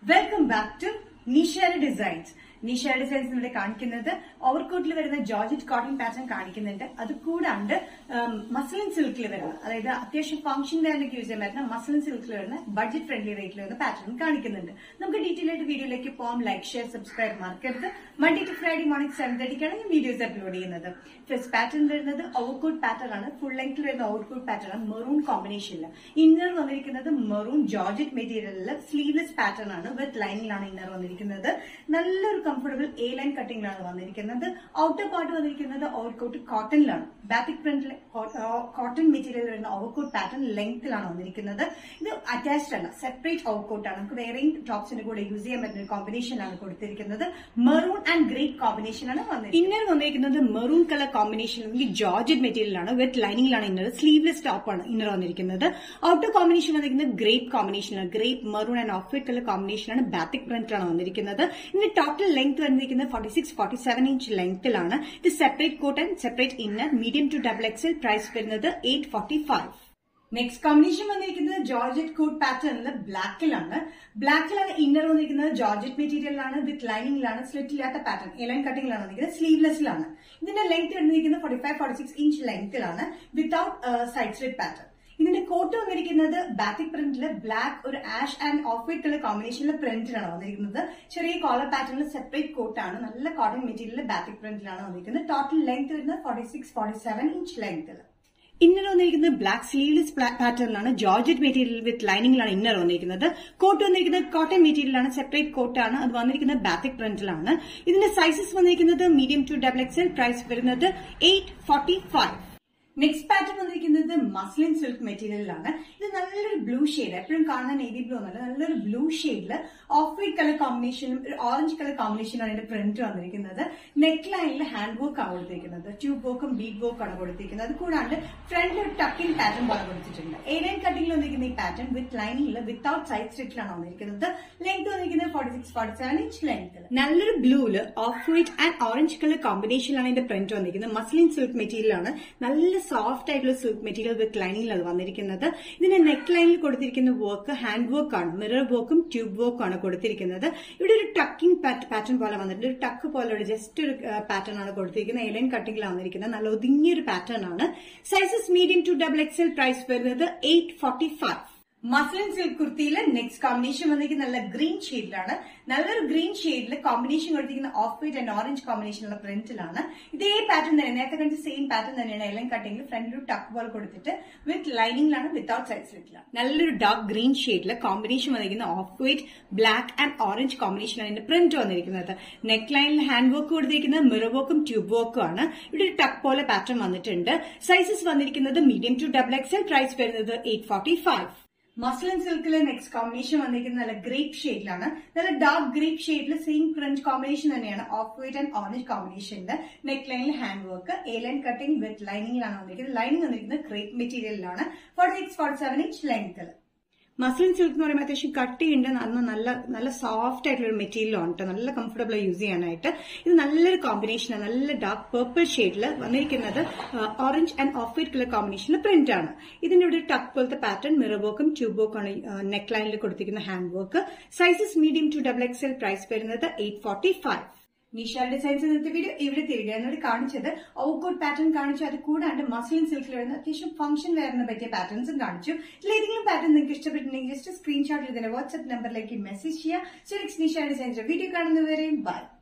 welcome back to നിഷയുടെ designs Nisha designs ഇവിടെ കാണിക്കുന്നത് ഓവർകോട്ടിൽ വരുന്ന ജോർജറ്റ് കോട്ടൺ പാറ്റേൺ കാണിക്കുന്നുണ്ട് അത് കൂടാണ്ട് മസ്ലിൻ സിൽക്കിൽ വരുന്ന അതായത് അത്യാവശ്യം ഫംഗ്ഷൻ വേനൊക്കെ യൂസ് ചെയ്യാൻ പറ്റുന്ന മസ്ലിൻ സിൽക്കിൽ വരുന്ന ബഡ്ജറ്റ് ഫ്രണ്ട്ലി റേറ്റിൽ വരുന്ന പാറ്റേൺ കാണിക്കുന്നുണ്ട് നമുക്ക് ഡീറ്റെയിൽ ആയിട്ട് വീഡിയോയിലേക്ക് പോകാം ലൈക്ക് ഷെയർ സബ്സ്ക്രൈബ് മറക്കരുത് Monday to Friday morning seven തേർട്ടിക്കാണ് ഞാൻ വീഡിയോസ് അപ്ലോഡ് ചെയ്യുന്നത് ഫസ്റ്റ് പാറ്റേൺ വരുന്നത് ഓവർകോട്ട് പാറ്റേൺ ആണ് ഫുൾ ലെങ്ത്തിൽ വരുന്ന ഓവർകോട്ട് പാറ്റേൺ ആണ് മെറൂൺ കോമ്പിനേഷനിൽ ഇന്നർ വന്നിരിക്കുന്നത് മെറൂൺ ജോർജറ്റ് മെറ്റീരിയലിൽ സ്ലീവ്ലെസ് പാറ്റേൺ ആണ് വിത്ത് ലൈനിലാണ് ഇന്നർ വന്നിരിക്കുന്നത് നല്ലൊരു കംഫർട്ടബിൾ എ ലൈൻ കട്ടിംഗിലാണ് വന്നിരിക്കുന്നത് ഔട്ടർ പാർട്ട് വന്നിരിക്കുന്നത് ഓവർകോട്ട് കോട്ടണിലാണ് ബാറ്റിക് പ്രിന്റിൽ കോട്ടൺ മെറ്റീരിയൽ വരുന്ന ഓവർകോട്ട് പാറ്റേൺ ലെങ്ത്തിലാണ് വന്നിരിക്കുന്നത് ഇത് അറ്റാച്ച്ഡ് അല്ല സെപ്പറേറ്റ് ഓവർകോട്ട് ആണ് നമുക്ക് വേറെയും ടോപ്സിന്റെ കൂടെ യൂസ് ചെയ്യാൻ പറ്റുന്ന കോമ്പിനേഷനാണ് കൊടുത്തിരിക്കുന്നത് മെറൂൺ ആൻഡ് ഗ്രേറ്റ് കോമ്പിനേഷൻ ആണ് വന്നിരിക്കുന്നത് ഇന്നർ വന്നിരിക്കുന്നത് മെറൂൺ കളർ കോമ്പിനേഷൻ ജോർജറ്റ് മെറ്റീരിയലാണ് വിത്ത് ലൈനിങ്ങിലാണ് ഇന്നർ സ്ലീവ്ലെസ് ടോപ്പ് ആണ് ഇന്നർ വന്നിരിക്കുന്നത് ഔട്ടർ കോമ്പിനേഷൻ വന്നിരിക്കുന്നത് ഗ്രേപ്പ് കോമ്പിനേഷനാണ് grape maroon and off white colour കോമ്പിനേഷനാണ് ബാത്തിക് പ്രിന്റിലാണ് വന്നിരിക്കുന്നത് ഇതിന്റെ ടോട്ടൽ ലെങ്ത് വന്നിരിക്കുന്നത് forty six forty seven inch ലെങ്ത്തിലാണ് ഇത് separate coat and separate inner medium to double XL price വരുന്നത് eight forty five next combination വന്നിരിക്കുന്നത് ജോർജറ്റ് കോട്ട് പാറ്റേണിൽ ബ്ലാക്കിലാണ് ബ്ലാക്കിലാണ് ഇന്നർ വന്നിരിക്കുന്നത് ജോർജറ്റ് മെറ്റീരിയലാണ് വിത്ത് ലൈനിങ്ങിലാണ് സ്ലിറ്റ് ഇല്ലാത്ത പാറ്റേൺ എലൈൻ കട്ടിംഗിലാണ് വന്നിരിക്കുന്നത് സ്ലീവ്ലെസ്സിലാണ് ഇതിന്റെ ലെങ്ത് വന്നിരിക്കുന്നത് forty five forty six inch ലെങ്ത്തിലാണ് വിത്തൌട്ട് സൈഡ് സ്ലിറ്റ് പാറ്റേൺ ഇതിന്റെ കോട്ട് വന്നിരിക്കുന്നത് ബാത്തിക് പ്രിന്റിൽ ബ്ലാക്ക് ഒരു ash and off white colour കോമ്പിനേഷനിലെ പ്രിന്റിലാണ് വന്നിരിക്കുന്നത് ചെറിയ കോളർ പാറ്റേണിൽ സെപ്പറേറ്റ് കോട്ടാണ് നല്ല കോട്ടൺ മെറ്റീരിയൽ ബാത്തിക് പ്രിന്റിലാണ് വന്നിരിക്കുന്നത് ടോട്ടൽ ലെങ്ത് വരുന്നത് forty six forty seven inch ലെങ്ത്തിൽ ഇന്നർ വന്നിരിക്കുന്നത് ബ്ലാക്ക് സ്ലീവ്ലെസ് പാറ്റേണിലാണ് ജോർജറ്റ് മെറ്റീരിയൽ വിത്ത് ലൈനിങ്ങിലാണ് ഇന്നർ വന്നിരിക്കുന്നത് കോട്ട് വന്നിരിക്കുന്നത് കോട്ടൺ മെറ്റീരിയലാണ് സെപ്പറേറ്റ് കോട്ടാണ് അത് വന്നിരിക്കുന്നത് ബാത്തിക് പ്രിന്റിലാണ് ഇതിന്റെ സൈസസ് വന്നിരിക്കുന്നത് medium to double XL price വരുന്നത് eight forty five next pattern വന്നിരിക്കുന്നത് മസ്ലിൻ സിൽക്ക് മെറ്റീരിയലിലാണ് ഇത് നല്ലൊരു ബ്ലൂ ഷെയ്ഡ് എപ്പോഴും കാണുന്ന നേവി ബ്ലൂ എന്നല്ല നല്ലൊരു ബ്ലൂ ഷെയ്ഡിൽ ഓഫ് വൈറ്റ് കളർ കോമ്പിനേഷനും ഒരു ഓറഞ്ച് കളർ കോമ്പിനേഷനാണ് ഇതിന്റെ പ്രിന്റ് വന്നിരിക്കുന്നത് നെക്ക് ലൈനിൽ ഹാൻഡ് വർക്ക് ആണ് കൊടുത്തിരിക്കുന്നത് ട്യൂബ് വർക്കും ബീഡ് വർക്കും ആണ് കൊടുത്തിരിക്കുന്നത് അത് കൂടാണ്ട് ഫ്രണ്ടിൽ ഒരു ടക്കിംഗ് പാറ്റേൺ പോലെ കൊടുത്തിട്ടുണ്ട് ഏരിയൻ കട്ടിംഗിൽ വന്നിരിക്കുന്ന ഈ പാറ്റേൺ വിത്ത് ലൈനിൽ വിത്തൌട്ട് സൈഡ് സ്റ്റിച്ചിലാണ് വന്നിരിക്കുന്നത് ലെങ്ത് വന്നിരിക്കുന്നത് forty six forty seven inch length നല്ലൊരു ബ്ലൂല് off white and orange colour കോമ്പിനേഷനിലാണ് ഇതിന്റെ പ്രിന്റ് വന്നിരിക്കുന്നത് മസ്ലിൻ സിൽക്ക് മെറ്റീരിയലാണ് നല്ല സോഫ്റ്റ് ആയിട്ടുള്ള സിൽക്ക് മെറ്റീരിയൽ വിത്ത് ലൈനിങ്ങിൽ അത് വന്നിരിക്കുന്നത് ഇതിന്റെ നെക്ക് ലൈനിൽ കൊടുത്തിരിക്കുന്ന വർക്ക് ഹാൻഡ് വർക്ക് ആണ് മിറർ വർക്കും ട്യൂബ് വർക്കും ആണ് കൊടുത്തിരിക്കുന്നത് ഇവിടെ ഒരു ടക്കിംഗ് പാറ്റേൺ പോലെ വന്നിട്ടുണ്ട് ഒരു ടക്ക് പോലെ ഒരു ജസ്റ്റ് ഒരു പാറ്റേൺ ആണ് കൊടുത്തിരിക്കുന്നത് എലൈൻ കട്ടിംഗിലാണ് വന്നിരിക്കുന്നത് നല്ല ഒതുങ്ങിയൊരു പാറ്റേൺ ആണ് sizes medium to double XL price വരുന്നത് eight forty five muslin silk കുർത്തിയിലെ നെക്സ്റ്റ് കോമ്പിനേഷൻ വന്നിരിക്കുന്നത് നല്ല ഗ്രീൻ ഷെയ്ഡിലാണ് നല്ലൊരു ഗ്രീൻ ഷെയ്ഡിൽ കോമ്പിനേഷൻ കൊടുത്തിരിക്കുന്ന ഓഫ് വൈറ്റ് ആൻഡ് ഓറഞ്ച് കോമ്പിനേഷനുള്ള പ്രിന്റിലാണ് ഇതേ പാറ്റേൺ തന്നെ നേരത്തെ കണ്ട സെയിം പാറ്റേൺ തന്നെയാണ് എല്ലാം കട്ടിങ്ങിൽ ഫ്രണ്ടിൽ ടക്ക് പോലെ കൊടുത്തിട്ട് വിത്ത് ലൈനിങ്ങിലാണ് വിത്തൌട്ട് സൈഡ് സ്ലിറ്റിലാണ് നല്ലൊരു ഡാർക്ക് ഗ്രീൻ ഷെയ്ഡിൽ കോമ്പിനേഷൻ വന്നിരിക്കുന്ന off white black and orange കോമ്പിനേഷനാണ് ഇതിന്റെ പ്രിന്റ് വന്നിരിക്കുന്നത് നെക്ക് ലൈനിൽ ഹാൻഡ് വർക്ക് കൊടുത്തിരിക്കുന്നത് മിറർ വർക്കും ട്യൂബ് വർക്കും ആണ് ഇവിടെ ഒരു ടക്ക് പോലെ പാറ്റേൺ വന്നിട്ടുണ്ട് സൈസസ് വന്നിരിക്കുന്നത് medium to double XL price വരുന്നത് എയ്റ്റ് ഫോർട്ടി ഫൈവ് മസ്ലിൻ സിൽക്കിലെ നെക്സ്റ്റ് കോമ്പിനേഷൻ വന്നിരിക്കുന്നത് നല്ല ഗ്രേപ്പ് ഷെയ്ഡിലാണ് നല്ല ഡാർക്ക് ഗ്രേപ്പ് ഷെയ്ഡിൽ സെയിം പ്രിന്റ് കോമ്പിനേഷൻ തന്നെയാണ് ഓഫ് വൈറ്റ് ആൻഡ് ഓറഞ്ച് കോമ്പിനേഷനിൽ നെക്ക് ലൈനിൽ hand work A line cutting with ലൈനിങ്ങിലാണ് വന്നിരിക്കുന്നത് ലൈനിങ് വന്നിരിക്കുന്നത് ഗ്രേപ്പ് മെറ്റീരിയലിലാണ് forty six forty seven inch ലെങ്ത്തിൽ മസ്ലിൻ സിൽക്ക് എന്ന് പറയുമ്പോൾ അത്യാവശ്യം കട്ടിയുണ്ട് നല്ല നല്ല നല്ല സോഫ്റ്റ് ആയിട്ടുള്ള ഒരു മെറ്റീരിയലാണ് കേട്ടോ നല്ല കംഫർട്ടബിൾ യൂസ് ചെയ്യാനായിട്ട് ഇത് നല്ലൊരു കോമ്പിനേഷനാണ് നല്ല ഡാർക്ക് പേർപ്പിൾ ഷെയ്ഡിൽ വന്നിരിക്കുന്നത് orange and off white colour കോമ്പിനേഷനിലെ പ്രിന്റ് ആണ് ഇതിന്റെ ഇവിടെ ടക്ക് പോലത്തെ പാറ്റേൺ മിറർ വർക്കും ട്യൂബ് വർക്കും ആണ് നെക്ക് ലൈനിൽ കൊടുത്തിരിക്കുന്ന hand work sizes medium to double XL price വരുന്നത് eight forty five Nisha designs ഇന്നത്തെ വീഡിയോ ഇവിടെ തിരികെ എന്നോട് കാണിച്ചത് ഔട്ട്കോട്ട് പാറ്റേൺ കാണിച്ചു അത് കൂടാണ്ട് മസ്ലിൻ സിൽക്കിൽ വരുന്ന അത്യാവശ്യം ഫംഗ്ഷൻ വെയറിന് പറ്റിയ പാറ്റേൺസും കാണിച്ചു ഇതിലേതെങ്കിലും പാറ്റേൺ നിങ്ങൾക്ക് ഇഷ്ടപ്പെട്ടിട്ടുണ്ടെങ്കിൽ ജസ്റ്റ് സ്ക്രീൻഷോട്ട് ഇതിന്റെ വാട്സ്ആപ്പ് നമ്പറിലേക്ക് മെസ്സേജ് ചെയ്യുക so next Nisha designs video കാണുന്നവരെയും ബൈ